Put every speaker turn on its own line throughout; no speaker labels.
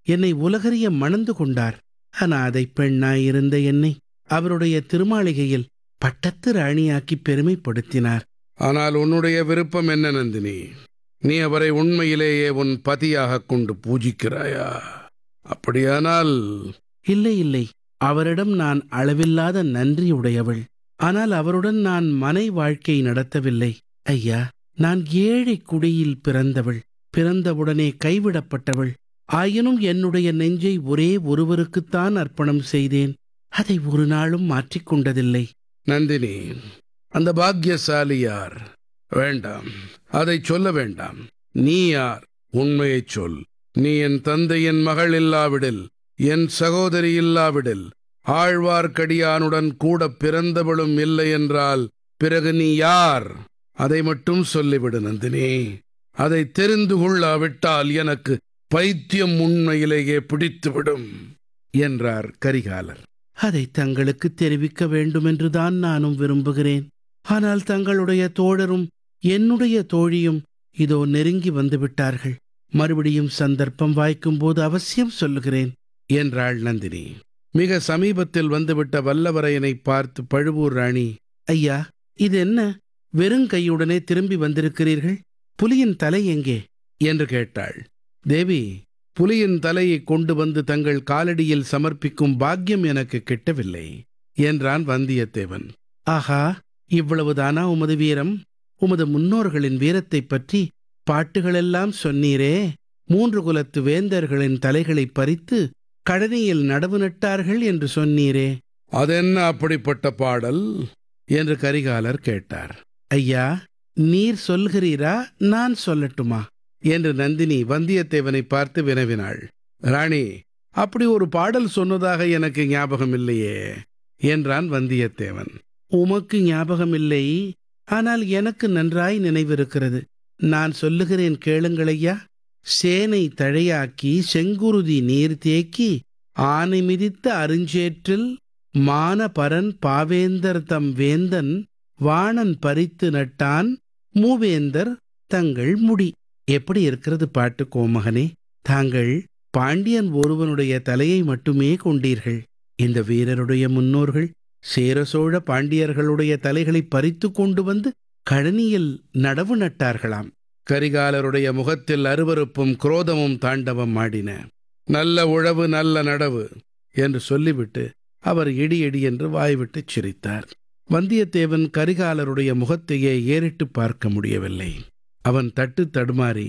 என்னை உலகறிய மணந்து கொண்டார் அனாதை பெண்ணாயிருந்த என்னை அவருடைய திருமாளிகையில் பட்டத்து ராணியாக்கி பெருமைப்படுத்தினார்
ஆனால் உன்னுடைய விருப்பம் என்ன நந்தினி நீ அவரை உண்மையிலேயே உன் பதியாகக் கொண்டு பூஜிக்கிறாயா அப்படியானால்
இல்லை இல்லை அவரிடம் நான் அளவில்லாத நன்றியுடையவள் ஆனால் அவருடன் நான் மனை வாழ்க்கை நடத்தவில்லை ஐயா நான் ஏழை குடியில் பிறந்தவள் பிறந்தவுடனே கைவிடப்பட்டவள் ஆயினும் என்னுடைய நெஞ்சை ஒரே ஒருவருக்குத்தான் அர்ப்பணம் செய்தேன் அதை ஒரு நாளும் மாற்றிக்கொண்டதில்லை
நந்தினி அந்த பாக்கியசாலி யார் வேண்டாம் அதை சொல்ல வேண்டாம் நீ யார் உண்மையைச் சொல் நீ என் தந்தையின் மகள் இல்லாவிடில் என் சகோதரி இல்லாவிடில் ஆழ்வார்க்கடியானுடன் கூட பிறந்தவளும் இல்லை என்றால் பிறகு நீ யார் அதை மட்டும் சொல்லிவிடு நந்தினி அதை தெரிந்து கொள்ளாவிட்டால் எனக்கு பைத்தியம் உண்மையிலேயே பிடித்துவிடும் என்றார் கரிகாலர்
அதை தங்களுக்கு தெரிவிக்க வேண்டுமென்றுதான் நானும் விரும்புகிறேன் ஆனால் தங்களுடைய தோழரும் என்னுடைய தோழியும் இதோ நெருங்கி வந்துவிட்டார்கள் மறுபடியும் சந்தர்ப்பம் வாய்க்கும்போது அவசியம் சொல்லுகிறேன்
என்றாள் நந்தினி மிக சமீபத்தில் வந்துவிட்ட வல்லவரையனை பார்த்து பழுவூர் ராணி
ஐயா இது என்ன வெறுங்கையுடனே திரும்பி வந்திருக்கிறீர்கள் புலியின் தலை எங்கே
என்று கேட்டாள் தேவி புலியின் தலையை கொண்டு வந்து தங்கள் காலடியில் சமர்ப்பிக்கும் பாக்கியம் எனக்கு கிட்டவில்லை என்றான் வந்தியத்தேவன்
ஆஹா இவ்வளவுதானா உமது வீரம் உமது முன்னோர்களின் வீரத்தைப் பற்றி பாட்டுகளெல்லாம் சொன்னீரே மூன்று குலத்து வேந்தர்களின் தலைகளை பறித்து கழனியில் நடவு நட்டார்கள் என்று சொன்னீரே
அதென்ன அப்படிப்பட்ட பாடல் என்று கரிகாலர் கேட்டார்
ஐயா நீர் சொல்கிறீரா நான் சொல்லட்டுமா
என்று நந்தினி வந்தியத்தேவனை பார்த்து வினவினாள் ராணி அப்படி ஒரு பாடல் சொன்னதாக எனக்கு ஞாபகம் இல்லையே என்றான் வந்தியத்தேவன்
உமக்கு ஞாபகமில்லை ஆனால் எனக்கு நன்றாய் நினைவிருக்கிறது நான் சொல்லுகிறேன் கேளுங்களையா சேனை தழையாக்கி செங்குருதி நீர் தேக்கி ஆனை மிதித்த அருஞ்சேற்றில் மானபரன் பாவேந்தர் தம் வேந்தன் வாணன் பறித்து நட்டான் மூவேந்தர் தங்கள் முடி எப்படி இருக்கிறது பாட்டு கோமகனே தாங்கள் பாண்டியன் ஒருவனுடைய தலையை மட்டுமே கொண்டீர்கள் இந்த வீரருடைய முன்னோர்கள் சேர சோழ பாண்டியர்களுடைய தலைகளை பறித்து கொண்டு வந்து கழனியில் நடவு நட்டார்களாம்
கரிகாலருடைய முகத்தில் அருவருப்பும் குரோதமும் தாண்டவம் ஆடின நல்ல உழவு நல்ல நடவு என்று சொல்லிவிட்டு அவர் இடி இடி என்று வாய்விட்டுச் சிரித்தார் வந்தியத்தேவன் கரிகாலருடைய முகத்தையே ஏறிட்டு பார்க்க முடியவில்லை அவன் தட்டு தடுமாறி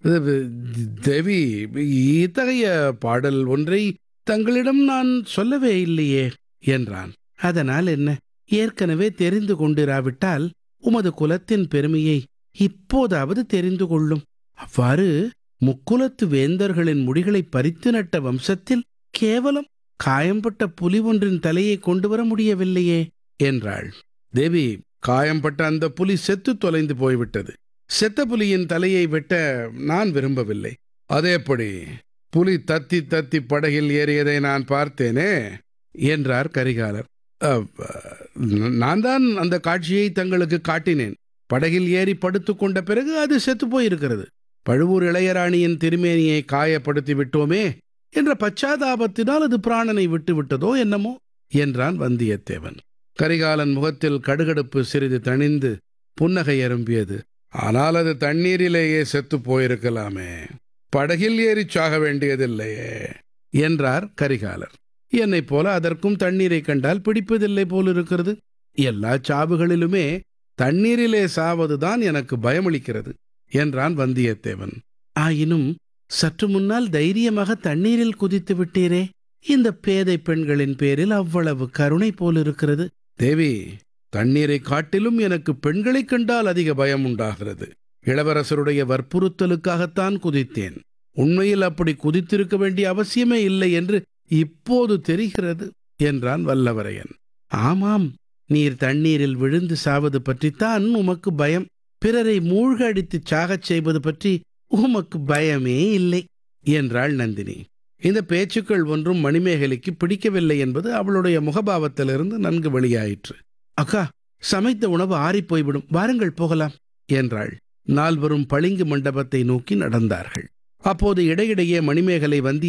தேவி இத்தகைய பாடல் ஒன்றை தங்களிடம் நான் சொல்லவே இல்லையே என்றான்
அதனால் என்ன ஏற்கனவே தெரிந்து கொண்டிராவிட்டால் உமது குலத்தின் பெருமையை இப்போதாவது தெரிந்து கொள்ளும் அவ்வாறு முக்குலத்து வேந்தர்களின் முடிகளை பறித்து நட்ட வம்சத்தில் கேவலம் காயம்பட்ட புலி ஒன்றின் தலையை கொண்டு வர முடியவில்லையே
என்றாள் தேவி காயம்பட்ட அந்த புலி செத்து தொலைந்து போய்விட்டது செத்த புலியின் தலையை வெட்ட நான் விரும்பவில்லை அதேபடி புலி தத்தி தத்தி படகில் ஏறியதை நான் பார்த்தேனே என்றார் கரிகாலர் நான் தான் அந்த காட்சியை தங்களுக்கு காட்டினேன் படகில் ஏறி படுத்து கொண்ட பிறகு அது செத்து போயிருக்கிறது பழுவூர் இளையராணியின் திருமேனியை காயப்படுத்தி விட்டோமே என்ற பச்சாதாபத்தினால் அது பிராணனை விட்டு விட்டதோ என்னமோ என்றான் வந்தியத்தேவன் கரிகாலன் முகத்தில் கடுகடுப்பு சிறிது தணிந்து புன்னகை எறும்பியது ஆனால் அது தண்ணீரிலேயே செத்து போயிருக்கலாமே படகில் ஏறிச் சாக வேண்டியதில்லையே என்றார் கரிகாலர் என்னைப் போல அதற்கும் தண்ணீரை கண்டால் பிடிப்பதில்லை போலிருக்கிறது எல்லா சாவுகளிலுமே தண்ணீரிலே சாவதுதான் எனக்கு பயமளிக்கிறது என்றான் வந்தியத்தேவன்
ஆயினும் சற்று முன்னால் தைரியமாக தண்ணீரில் குதித்து விட்டீரே இந்த பேதை பெண்களின் பேரில் அவ்வளவு கருணை போலிருக்கிறது
தேவி தண்ணீரை காட்டிலும் எனக்கு பெண்களைக் கண்டால் அதிக பயம் உண்டாகிறது இளவரசருடைய வற்புறுத்தலுக்காகத்தான் குதித்தேன் உண்மையில் அப்படி குதித்திருக்க வேண்டிய அவசியமே இல்லை என்று இப்போது தெரிகிறது என்றான் வல்லவரையன்
ஆமாம் நீர் தண்ணீரில் விழுந்து சாவது பற்றித்தான் உமக்கு பயம் பிறரை மூழ்கடித்து சாகச் செய்வது பற்றி உமக்கு பயமே இல்லை
என்றாள் நந்தினி இந்த பேச்சுக்கள் ஒன்றும் மணிமேகலைக்கு பிடிக்கவில்லை என்பது அவளுடைய முகபாவத்திலிருந்து நன்கு வெளியாயிற்று
அக்கா சமைத்த உணவு ஆறிப் போய்விடும் வாருங்கள் போகலாம்
என்றாள் நால்வரும் பளிங்கு மண்டபத்தை நோக்கி நடந்தார்கள் அப்போது இடையிடையே மணிமேகலை வந்தி